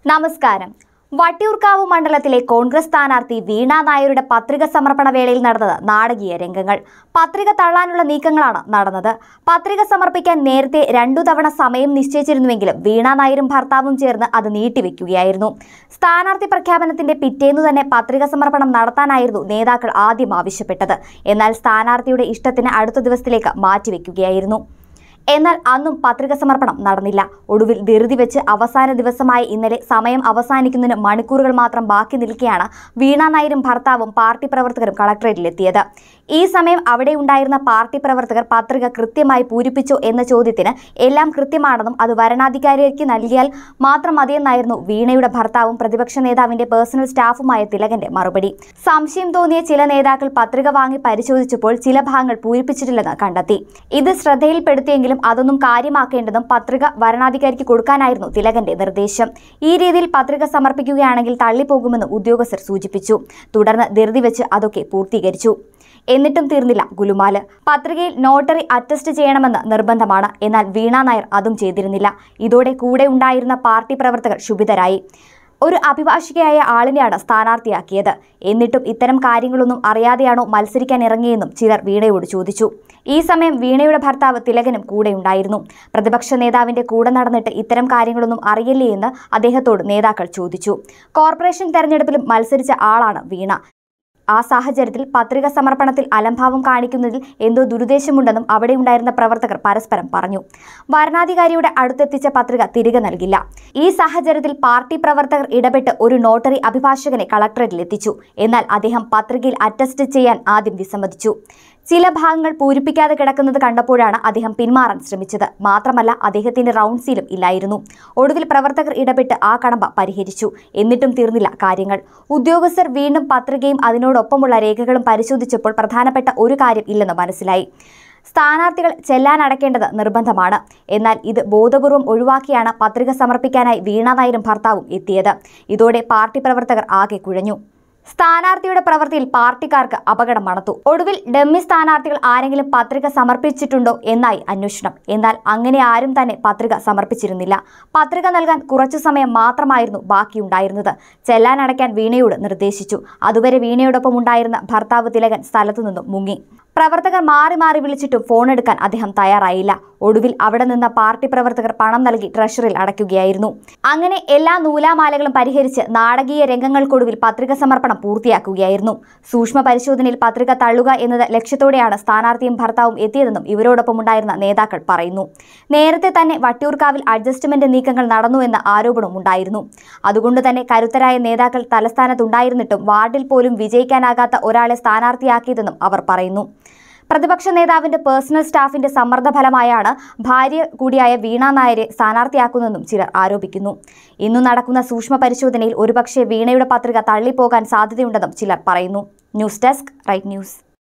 നമസ്കാരം വട്ടിയൂർക്കാവ് മണ്ഡലത്തിലെ കോൺഗ്രസ് സ്ഥാനാർത്ഥി വീണ നായരുടെ പത്രിക സമർപ്പണ വേളയിൽ നടന്നത് നാടകീയ രംഗങ്ങൾ പത്രിക തള്ളാനുള്ള നീക്കങ്ങളാണ് നടന്നത് പത്രിക സമർപ്പിക്കാൻ നേരത്തെ രണ്ടു തവണ സമയം നിശ്ചയിച്ചിരുന്നുവെങ്കിലും വീണ നായരും ഭർത്താവും ചേർന്ന് അത് നീട്ടിവെക്കുകയായിരുന്നു സ്ഥാനാർത്ഥി പ്രഖ്യാപനത്തിന്റെ പിറ്റേന്നു തന്നെ പത്രിക സമർപ്പണം നടത്താനായിരുന്നു നേതാക്കൾ ആദ്യം ആവശ്യപ്പെട്ടത് എന്നാൽ സ്ഥാനാർത്ഥിയുടെ ഇഷ്ടത്തിന് അടുത്ത ദിവസത്തിലേക്ക് മാറ്റിവെക്കുകയായിരുന്നു എന്നാൽ അന്നും പത്രിക സമർപ്പണം നടന്നില്ല ഒടുവിൽ ധൃതി വെച്ച് അവസാന ദിവസമായ ഇന്നലെ സമയം അവസാനിക്കുന്നതിന് മണിക്കൂറുകൾ മാത്രം ബാക്കി നിൽക്കെയാണ് വീണ നായരും ഭർത്താവും പാർട്ടി പ്രവർത്തകരും കളക്ടറേറ്റിലെത്തിയത് ഈ സമയം അവിടെ ഉണ്ടായിരുന്ന പാർട്ടി പ്രവർത്തകർ പത്രിക കൃത്യമായി പൂരിപ്പിച്ചോ എന്ന ചോദ്യത്തിന് എല്ലാം കൃത്യമാണെന്നും അത് വരണാധികാരിക്ക് നൽകിയാൽ മാത്രം മതിയെന്നായിരുന്നു വീണയുടെ ഭർത്താവും പ്രതിപക്ഷ നേതാവിന്റെ പേഴ്സണൽ സ്റ്റാഫുമായ തിലകന്റെ മറുപടി സംശയം തോന്നിയ ചില നേതാക്കൾ പത്രിക വാങ്ങി പരിശോധിച്ചപ്പോൾ ചില ഭാഗങ്ങൾ പൂരിപ്പിച്ചിട്ടില്ലെന്ന് കണ്ടെത്തി ഇത് ശ്രദ്ധയിൽപ്പെടുത്തിയെങ്കിലും അതൊന്നും കാര്യമാക്കേണ്ടതും പത്രിക വരണാധികാരിക്ക് കൊടുക്കാനായിരുന്നു തിലകന്റെ നിർദ്ദേശം ഈ രീതിയിൽ പത്രിക സമർപ്പിക്കുകയാണെങ്കിൽ തള്ളിപ്പോകുമെന്ന് ഉദ്യോഗസ്ഥർ സൂചിപ്പിച്ചു തുടർന്ന് ധൃതി വെച്ച് അതൊക്കെ പൂർത്തീകരിച്ചു എന്നിട്ടും തീർന്നില്ല ഗുലുമാല് പത്രികയിൽ നോട്ടറി അറ്റസ്റ്റ് ചെയ്യണമെന്ന് നിർബന്ധമാണ് എന്നാൽ വീണ നായർ അതും ചെയ്തിരുന്നില്ല ഇതോടെ കൂടെ ഉണ്ടായിരുന്ന പാർട്ടി പ്രവർത്തകർ ക്ഷുഭിതരായി ഒരു അഭിഭാഷികയായ ആളിനെയാണ് സ്ഥാനാർത്ഥിയാക്കിയത് എന്നിട്ടും ഇത്തരം കാര്യങ്ങളൊന്നും അറിയാതെയാണോ മത്സരിക്കാൻ ഇറങ്ങിയെന്നും ചിലർ വീണയോട് ചോദിച്ചു ഈ സമയം വീണയുടെ ഭർത്താവ് തിലകനും കൂടെയുണ്ടായിരുന്നു പ്രതിപക്ഷ നേതാവിന്റെ കൂടെ നടന്നിട്ട് ഇത്തരം കാര്യങ്ങളൊന്നും അറിയില്ലേ എന്ന് അദ്ദേഹത്തോട് നേതാക്കൾ ചോദിച്ചു കോർപ്പറേഷൻ തെരഞ്ഞെടുപ്പിലും മത്സരിച്ച ആളാണ് വീണ ആ സാഹചര്യത്തിൽ പത്രിക സമർപ്പണത്തിൽ അലംഭാവം കാണിക്കുന്നതിൽ എന്തോ ദുരുദ്ദേശമുണ്ടെന്നും അവിടെ ഉണ്ടായിരുന്ന പ്രവർത്തകർ പരസ്പരം പറഞ്ഞു വരണാധികാരിയുടെ അടുത്തെത്തിച്ച പത്രിക തിരികെ നൽകില്ല ഈ സാഹചര്യത്തിൽ പാർട്ടി പ്രവർത്തകർ ഇടപെട്ട് ഒരു നോട്ടറി അഭിഭാഷകനെ കളക്ടറേറ്റിൽ എത്തിച്ചു എന്നാൽ അദ്ദേഹം പത്രികയിൽ അറ്റസ്റ്റ് ചെയ്യാൻ ആദ്യം വിസമ്മതിച്ചു ചില ഭാഗങ്ങൾ പൂരിപ്പിക്കാതെ കിടക്കുന്നത് കണ്ടപ്പോഴാണ് അദ്ദേഹം പിന്മാറാൻ ശ്രമിച്ചത് മാത്രമല്ല അദ്ദേഹത്തിന്റെ റൗണ്ട് സീലും ഇല്ലായിരുന്നു ഒടുവിൽ പ്രവർത്തകർ ഇടപെട്ട് ആ കടമ്പ പരിഹരിച്ചു എന്നിട്ടും തീർന്നില്ല കാര്യങ്ങൾ ഉദ്യോഗസ്ഥർ വീണ്ടും പത്രികയും അതിനോടൊപ്പമുള്ള രേഖകളും പരിശോധിച്ചപ്പോൾ പ്രധാനപ്പെട്ട ഒരു കാര്യം ഇല്ലെന്ന് മനസ്സിലായി സ്ഥാനാർത്ഥികൾ ചെല്ലാൻ അടക്കേണ്ടത് നിർബന്ധമാണ് എന്നാൽ ഇത് ബോധപൂർവം ഒഴിവാക്കിയാണ് പത്രിക സമർപ്പിക്കാനായി വീണ നായരും ഭർത്താവും എത്തിയത് ഇതോടെ പാർട്ടി പ്രവർത്തകർ ആകെ കുഴഞ്ഞു സ്ഥാനാർത്ഥിയുടെ പ്രവൃത്തിയിൽ പാർട്ടിക്കാർക്ക് അപകടം മണത്തു ഒടുവിൽ ഡമ്മി സ്ഥാനാർത്ഥികൾ ആരെങ്കിലും പത്രിക സമർപ്പിച്ചിട്ടുണ്ടോ എന്നായി അന്വേഷണം എന്നാൽ അങ്ങനെ ആരും തന്നെ പത്രിക സമർപ്പിച്ചിരുന്നില്ല പത്രിക നൽകാൻ കുറച്ചു സമയം മാത്രമായിരുന്നു ബാക്കിയുണ്ടായിരുന്നത് ചെല്ലാൻ അടയ്ക്കാൻ വീണയോട് നിർദ്ദേശിച്ചു അതുവരെ വീണയോടൊപ്പം ഉണ്ടായിരുന്ന ഭർത്താവ് തിലകൻ സ്ഥലത്തു നിന്നും മുങ്ങി പ്രവർത്തകർ മാറി മാറി വിളിച്ചിട്ടും ഫോൺ എടുക്കാൻ അദ്ദേഹം തയ്യാറായില്ല ഒടുവിൽ അവിടെ നിന്ന് പാർട്ടി പ്രവർത്തകർ പണം നൽകി ട്രഷറിൽ അടയ്ക്കുകയായിരുന്നു അങ്ങനെ എല്ലാ നൂലാമാലകളും പരിഹരിച്ച് നാടകീയ രംഗങ്ങൾക്കൊടുവിൽ പത്രിക സമർപ്പണം പൂർത്തിയാക്കുകയായിരുന്നു സൂക്ഷ്മ പരിശോധനയിൽ പത്രിക തള്ളുക എന്നത് ലക്ഷ്യത്തോടെയാണ് സ്ഥാനാർത്ഥിയും ഭർത്താവും എത്തിയതെന്നും ഇവരോടൊപ്പം ഉണ്ടായിരുന്ന നേതാക്കൾ പറയുന്നു നേരത്തെ തന്നെ വട്ടിയൂർക്കാവിൽ അഡ്ജസ്റ്റ്മെന്റ് നീക്കങ്ങൾ നടന്നുവെന്ന ആരോപണവും ഉണ്ടായിരുന്നു അതുകൊണ്ട് തന്നെ കരുത്തരായ നേതാക്കൾ തലസ്ഥാനത്തുണ്ടായിരുന്നിട്ടും വാർഡിൽ പോലും വിജയിക്കാനാകാത്ത ഒരാളെ സ്ഥാനാർത്ഥിയാക്കിയതെന്നും അവർ പറയുന്നു പ്രതിപക്ഷ നേതാവിന്റെ പേഴ്സണൽ സ്റ്റാഫിന്റെ സമ്മർദ്ദ ഫലമായാണ് ഭാര്യ കൂടിയായ വീണ നായരെ സ്ഥാനാർത്ഥിയാക്കുന്നതെന്നും ചിലർ ആരോപിക്കുന്നു ഇന്നു നടക്കുന്ന സൂക്ഷ്മ പരിശോധനയിൽ ഒരുപക്ഷെ വീണയുടെ പത്രിക തള്ളിപ്പോകാൻ സാധ്യതയുണ്ടെന്നും ചിലർ പറയുന്നു ന്യൂസ് ഡെസ്ക് റൈറ്റ് ന്യൂസ്